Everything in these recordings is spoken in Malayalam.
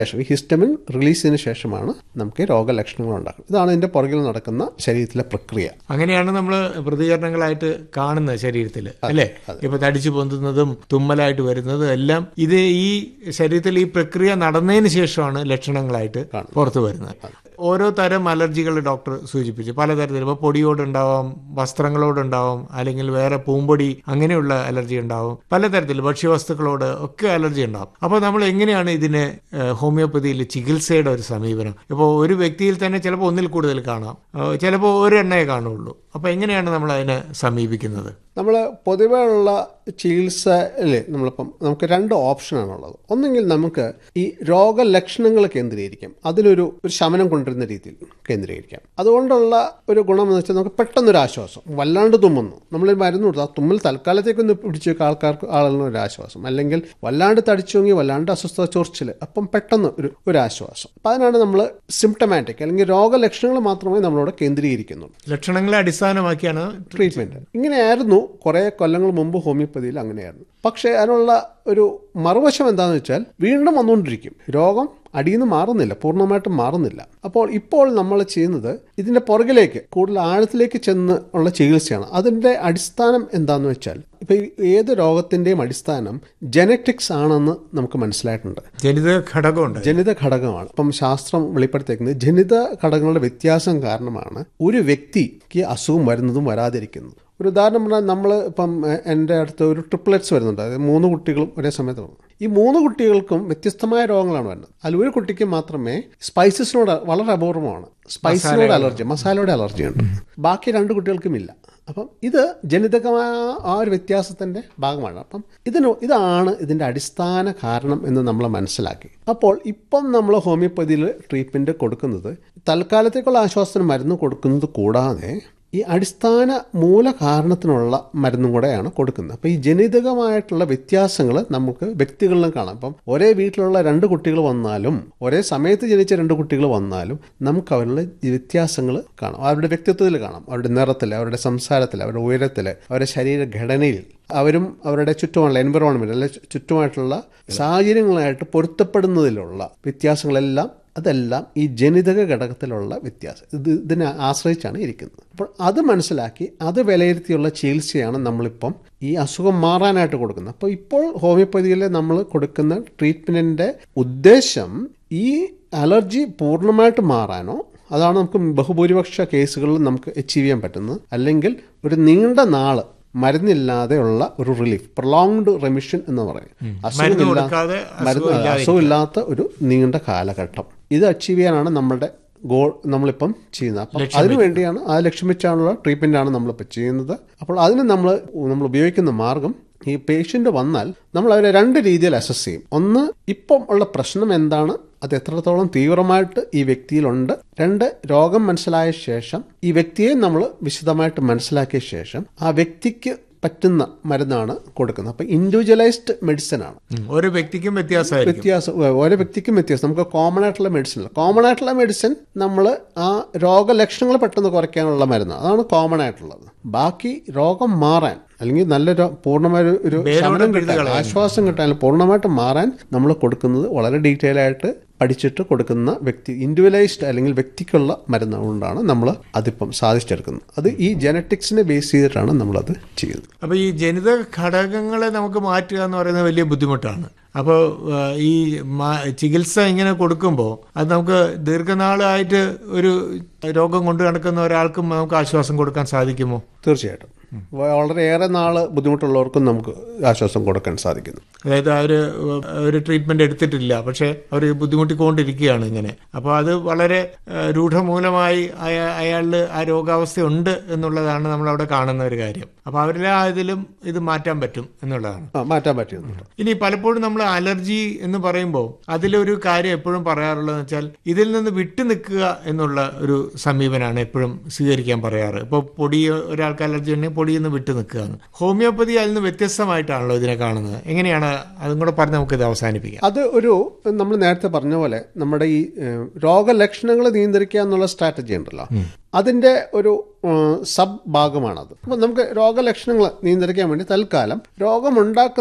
ശേഷം ഈ ഹിസ്റ്റമിൻ റിലീസിന് ശേഷമാണ് നമുക്ക് ഈ രോഗലക്ഷണങ്ങൾ ഉണ്ടാക്കുന്നത് ഇതാണ് ഇതിന്റെ പുറകിൽ നടക്കുന്ന ശരീരത്തിലെ പ്രക്രിയ അങ്ങനെയാണ് നമ്മൾ പ്രതികരണങ്ങളായിട്ട് കാണുന്നത് ശരീരത്തിൽ അല്ലേ ഇപ്പൊ തടിച്ചു പൊന്തുന്നതും തുമ്മലായിട്ട് വരുന്നതും എല്ലാം ഇത് ഈ ശരീരത്തിൽ ഈ പ്രക്രിയ നടന്നതിന് ശേഷമാണ് ലക്ഷണങ്ങളായിട്ട് പുറത്തു വരുന്നത് ഓരോ തരം അലർജികൾ ഡോക്ടർ സൂചിപ്പിച്ചു പലതരത്തിൽ ഇപ്പോൾ പൊടിയോടുണ്ടാവാം വസ്ത്രങ്ങളോടുണ്ടാവാം അല്ലെങ്കിൽ വേറെ പൂമ്പൊടി അങ്ങനെയുള്ള അലർജി ഉണ്ടാവും പലതരത്തിൽ ഭക്ഷ്യവസ്തുക്കളോട് ഒക്കെ അലർജി ഉണ്ടാവും അപ്പോൾ നമ്മൾ എങ്ങനെയാണ് ഇതിനെ ഏഹ്, ഹോമിയോപ്പതിയിൽ ചികിത്സയുടെ ഒരു സമീപനം ഇപ്പോൾ ഒരു വ്യക്തിയിൽ തന്നെ ചിലപ്പോൾ ഒന്നിൽ കൂടുതൽ കാണാം ഏഹ്, ചിലപ്പോൾ ഒരു എണ്ണയെ കാണുള്ളൂ അപ്പോൾ എങ്ങനെയാണ് നമ്മൾ അതിനെ സമീപിക്കുന്നത് നമ്മൾ പൊതുവേ ഉള്ള ചികിത്സയിൽ നമ്മളിപ്പം നമുക്ക് രണ്ട് ഓപ്ഷനാണുള്ളത് ഒന്നെങ്കിൽ നമുക്ക് ഈ രോഗലക്ഷണങ്ങൾ കേന്ദ്രീകരിക്കാം അതിലൊരു ഒരു ശമനം കൊണ്ടുവരുന്ന രീതിയിൽ കേന്ദ്രീകരിക്കാം അതുകൊണ്ടുള്ള ഒരു ഗുണമെന്ന് വെച്ചാൽ നമുക്ക് പെട്ടെന്നൊരു ആശ്വാസം വല്ലാണ്ട് തുമ്മുന്നു നമ്മൾ മരുന്ന് കൊടുത്താൽ തുമ്മൽ തൽക്കാലത്തേക്കൊന്ന് പിടിച്ചു വെക്കുക ആൾക്കാർക്ക് ആളുകളിൽ ഒരു ആശ്വാസം അല്ലെങ്കിൽ വല്ലാണ്ട് തടിച്ചുവെങ്കിൽ വല്ലാണ്ട് അസ്വസ്ഥത ചൊറിച്ചിൽ അപ്പം പെട്ടെന്ന് ഒരു ഒരു ആശ്വാസം അപ്പം അതിനാണ് നമ്മൾ സിംറ്റമാറ്റിക് അല്ലെങ്കിൽ രോഗലക്ഷണങ്ങൾ മാത്രമേ നമ്മളോട് കേന്ദ്രീകരിക്കുന്നുള്ളൂ ലക്ഷണങ്ങളെ അടിസ്ഥാനമാക്കിയാണ് ട്രീറ്റ്മെന്റ് ഇങ്ങനെയായിരുന്നു കുറെ കൊല്ലങ്ങൾ മുമ്പ് ഹോമിയോപ്പതിയിൽ അങ്ങനെയായിരുന്നു പക്ഷേ അതിനുള്ള ഒരു മറുവശം എന്താണെന്ന് വെച്ചാൽ വീണ്ടും വന്നുകൊണ്ടിരിക്കും രോഗം അടിയിൽ നിന്ന് മാറുന്നില്ല പൂർണ്ണമായിട്ടും മാറുന്നില്ല അപ്പോൾ ഇപ്പോൾ നമ്മൾ ചെയ്യുന്നത് ഇതിന്റെ പുറകിലേക്ക് കൂടുതൽ ആഴത്തിലേക്ക് ചെന്ന് ഉള്ള ചികിത്സയാണ് അതിന്റെ അടിസ്ഥാനം എന്താണെന്ന് വെച്ചാൽ ഇപ്പൊ ഈ ഏത് രോഗത്തിന്റെയും അടിസ്ഥാനം ജനറ്റിക്സ് ആണെന്ന് നമുക്ക് മനസ്സിലായിട്ടുണ്ട് ജനിത ഘടകമുണ്ട് ജനിത ഘടകമാണ് ഇപ്പം ശാസ്ത്രം വെളിപ്പെടുത്തിയിരിക്കുന്നത് ജനിത ഘടകങ്ങളുടെ വ്യത്യാസം കാരണമാണ് ഒരു വ്യക്തിക്ക് അസുഖം വരുന്നതും വരാതിരിക്കുന്നതും ഒരു ഉദാഹരണം പറഞ്ഞാൽ നമ്മൾ ഇപ്പം എ- എൻ്റെ അടുത്ത് ഒരു ട്രിപ്ലറ്റ്സ് വരുന്നുണ്ട് അതായത് മൂന്ന് കുട്ടികളും ഒരേ സമയത്ത് വന്നു ഈ മൂന്ന് കുട്ടികൾക്കും വ്യത്യസ്തമായ രോഗങ്ങളാണ് വരുന്നത് അതിൽ ഒരു കുട്ടിക്ക് മാത്രമേ സ്പൈസസിനോട് വളരെ അപൂർവമാണ് സ്പൈസിനോട് അലർജി മസാലയുടെ അലർജി ഉണ്ട് ബാക്കി രണ്ട് കുട്ടികൾക്കും ഇല്ല അപ്പം ഇത് ജനിതകമായ ആ ഒരു വ്യത്യാസത്തിന്റെ ഭാഗമാണ് അപ്പം ഇതിന് ഇതാണ് ഇതിന്റെ അടിസ്ഥാന കാരണം എന്ന് നമ്മൾ മനസ്സിലാക്കി അപ്പോൾ ഇപ്പം നമ്മൾ ഹോമിയോപ്പതിയിൽ ട്രീറ്റ്മെന്റ് കൊടുക്കുന്നത് തൽക്കാലത്തേക്കുള്ള ആശ്വാസത്തിന് മരുന്ന് കൊടുക്കുന്നത് കൂടാതെ ഈ അടിസ്ഥാന മൂല കാരണത്തിനുള്ള മരുന്നും കൂടെയാണ് കൊടുക്കുന്നത് അപ്പോൾ ഈ ജനിതകമായിട്ടുള്ള വ്യത്യാസങ്ങൾ നമുക്ക് വ്യക്തികളിലും കാണാം ഇപ്പം ഒരേ വീട്ടിലുള്ള രണ്ട് കുട്ടികൾ വന്നാലും ഒരേ സമയത്ത് ജനിച്ച രണ്ട് കുട്ടികൾ വന്നാലും നമുക്ക് അവരുടെ വ്യത്യാസങ്ങൾ കാണാം അവരുടെ വ്യക്തിത്വത്തിൽ കാണാം അവരുടെ നിറത്തിൽ അവരുടെ സംസാരത്തിൽ അവരുടെ ഉയരത്തിൽ അവരുടെ ശരീരഘടനയിൽ അവരും അവരുടെ ചുറ്റുമുള്ള എൻവറോൺമെന്റ് അല്ലെ ചുറ്റുമായിട്ടുള്ള സാഹചര്യങ്ങളായിട്ട് പൊരുത്തപ്പെടുന്നതിലുള്ള വ്യത്യാസങ്ങളെല്ലാം അതെല്ലാം ഈ ജനിതക ഘടകത്തിലുള്ള വ്യത്യാസം ഇത് ഇതിനെ ആശ്രയിച്ചാണ് ഇരിക്കുന്നത് അപ്പോൾ അത് മനസ്സിലാക്കി അത് വിലയിരുത്തിയുള്ള ചികിത്സയാണ് നമ്മളിപ്പം ഈ അസുഖം മാറാനായിട്ട് കൊടുക്കുന്നത് അപ്പോൾ ഇപ്പോൾ ഹോമിയോപ്പതിയിൽ നമ്മൾ കൊടുക്കുന്ന ട്രീറ്റ്മെൻറ്റിൻ്റെ ഉദ്ദേശം ഈ അലർജി പൂർണ്ണമായിട്ട് മാറാനോ അതാണ് നമുക്ക് ബഹുഭൂരിപക്ഷ കേസുകളിൽ നമുക്ക് അച്ചീവ് ചെയ്യാൻ പറ്റുന്നത് അല്ലെങ്കിൽ ഒരു നീണ്ട നാള് മരുന്നില്ലാതെയുള്ള ഒരു റിലീഫ് പ്രൊലോങ്ഡ് റെമിഷൻ എന്ന് പറയും മരുന്ന് അസുഖമില്ലാ- കൊടുക്കാതെ മരുന്ന് അസുഖമില്ലാത്ത ഒരു നീണ്ട കാലഘട്ടം ഇത് അച്ചീവ് ചെയ്യാനാണ് നമ്മളുടെ ഗോൾ നമ്മളിപ്പം ചെയ്യുന്നത് അപ്പം അതിനു വേണ്ടിയാണ് ആ ലക്ഷ്യം വെച്ചാണുള്ള ട്രീറ്റ്മെന്റ് ആണ് നമ്മളിപ്പോൾ ചെയ്യുന്നത് അപ്പോൾ അതിന് നമ്മൾ നമ്മൾ ഉപയോഗിക്കുന്ന മാർഗം ഈ പേഷ്യന്റ് വന്നാൽ നമ്മൾ അവരെ രണ്ട് രീതിയിൽ അസസ് ചെയ്യും ഒന്ന് ഇപ്പം ഉള്ള പ്രശ്നം എന്താണ് അത് എത്രത്തോളം തീവ്രമായിട്ട് ഈ വ്യക്തിയിലുണ്ട് രണ്ട് രോഗം മനസ്സിലായ ശേഷം ഈ വ്യക്തിയെ നമ്മൾ വിശദമായിട്ട് മനസ്സിലാക്കിയ ശേഷം ആ വ്യക്തിക്ക് പറ്റുന്ന മരുന്നാണ് കൊടുക്കുന്നത് അപ്പം ഇൻഡിവിജ്വലൈസ്ഡ് മെഡിസിൻ ആണ് ഉം. ഓരോ വ്യക്തിക്കും വ്യത്യാസമായിരിക്കും വ്യത്യാസം ഏ, ഓരോ വ്യക്തിക്കും വ്യത്യാസം നമുക്ക് കോമൺ ആയിട്ടുള്ള മെഡിസിൻ അല്ല കോമൺ ആയിട്ടുള്ള മെഡിസിൻ നമ്മൾ ആ രോഗലക്ഷണങ്ങൾ പെട്ടെന്ന് കുറയ്ക്കാനുള്ള മരുന്നാണ് അതാണ് കോമൺ ആയിട്ടുള്ളത് ബാക്കി രോഗം മാറാൻ അല്ലെങ്കിൽ നല്ല രോ- പൂർണ്ണമായ ഒരു- ഒരു ശമനം കിട്ടാൻ ആശ്വാസം കിട്ടാൻ അല്ലെങ്കിൽ പൂർണ്ണമായിട്ട് മാറാൻ നമ്മൾ കൊടുക്കുന്നത് വളരെ ഡീറ്റെയിൽ ആയിട്ട് പഠിച്ചിട്ട് കൊടുക്കുന്ന വ്യക്തി ഇൻഡിവിജ്വലൈസ്ഡ് അല്ലെങ്കിൽ വ്യക്തിക്കുള്ള മരുന്ന് കൊണ്ടാണ് നമ്മൾ അതിപ്പം സാധിച്ചെടുക്കുന്നത് അത് ഈ ജനറ്റിക്സിനെ ബേസ് ചെയ്തിട്ടാണ് നമ്മളത് ചെയ്യുന്നത് അപ്പോൾ ഈ ജനിത ഘടകങ്ങളെ നമുക്ക് മാറ്റുക എന്ന് പറയുന്നത് വലിയ ബുദ്ധിമുട്ടാണ് അപ്പോൾ ഈ മാ- ചികിത്സ ഇങ്ങനെ കൊടുക്കുമ്പോൾ അത് നമുക്ക് ദീർഘനാളായിട്ട് ഒരു രോഗം കൊണ്ടു നടക്കുന്ന ഒരാൾക്കും നമുക്ക് ആശ്വാസം കൊടുക്കാൻ സാധിക്കുമോ തീർച്ചയായിട്ടും വളരെയേറെ നാള് ബുദ്ധിമുട്ടുള്ളവർക്കും നമുക്ക് ആശ്വാസം കൊടുക്കാൻ സാധിക്കുന്നു അതായത് അവർ ഒരു ട്രീറ്റ്മെന്റ് എടുത്തിട്ടില്ല പക്ഷെ അവർ ബുദ്ധിമുട്ടിക്കൊണ്ടിരിക്കുകയാണ് ഇങ്ങനെ അപ്പോൾ അത് വളരെ ഏഹ്, രൂഢമൂലമായി അയ- അയാളിൽ ആ രോഗാവസ്ഥ ഉണ്ട് എന്നുള്ളതാണ് നമ്മൾ അവിടെ കാണുന്ന ഒരു കാര്യം അപ്പോൾ അവരിലെ ഇതിലും ഇത് മാറ്റാൻ പറ്റും എന്നുള്ളതാണ് ആ മാറ്റാൻ പറ്റുന്നുണ്ട് ഇനി പലപ്പോഴും നമ്മൾ അലർജി എന്ന് പറയുമ്പോൾ അതിലൊരു കാര്യം എപ്പോഴും പറയാറുള്ളതെന്ന് വെച്ചാൽ ഇതിൽ നിന്ന് വിട്ടു നിൽക്കുക എന്നുള്ള ഒരു സമീപനമാണ് എപ്പോഴും സ്വീകരിക്കാൻ പറയാറ് ഇപ്പോൾ പൊടി ഒരാൾക്ക് അലർജി ഉണ്ടെങ്കിൽ പൊടിയിൽ നിന്ന് വിട്ടു നിൽക്കുകയാണ് ഹോമിയോപ്പതി അതിൽ നിന്ന് വ്യത്യസ്തമായിട്ടാണല്ലോ ഇതിനെ കാണുന്നത് എങ്ങനെയാണ് അതും കൂടെ പറഞ്ഞ് നമുക്കിത് അവസാനിപ്പിക്കാം അത് ഒരു നമ്മൾ നേരത്തെ പറഞ്ഞ പോലെ നമ്മുടെ ഈ ഏഹ്, രോഗലക്ഷണങ്ങൾ നിയന്ത്രിക്കുക എന്നുള്ള സ്ട്രാറ്റജി ഉണ്ടല്ലോ അതിന്റെ ഒരു ഏഹ്, സബ് ഭാഗമാണത് അപ്പോൾ നമുക്ക് രോഗലക്ഷണങ്ങൾ നിയന്ത്രിക്കാൻ വേണ്ടി തൽക്കാലം രോഗമുണ്ടാക്കുന്ന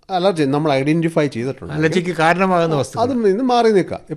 അലർജി നമ്മൾ ഐഡന്റിഫൈ ചെയ്തിട്ടുണ്ട് അലർജിക്ക് കാരണമാകുന്ന വസ്തു അതിൽ നിന്ന് മാറി നിൽക്കാം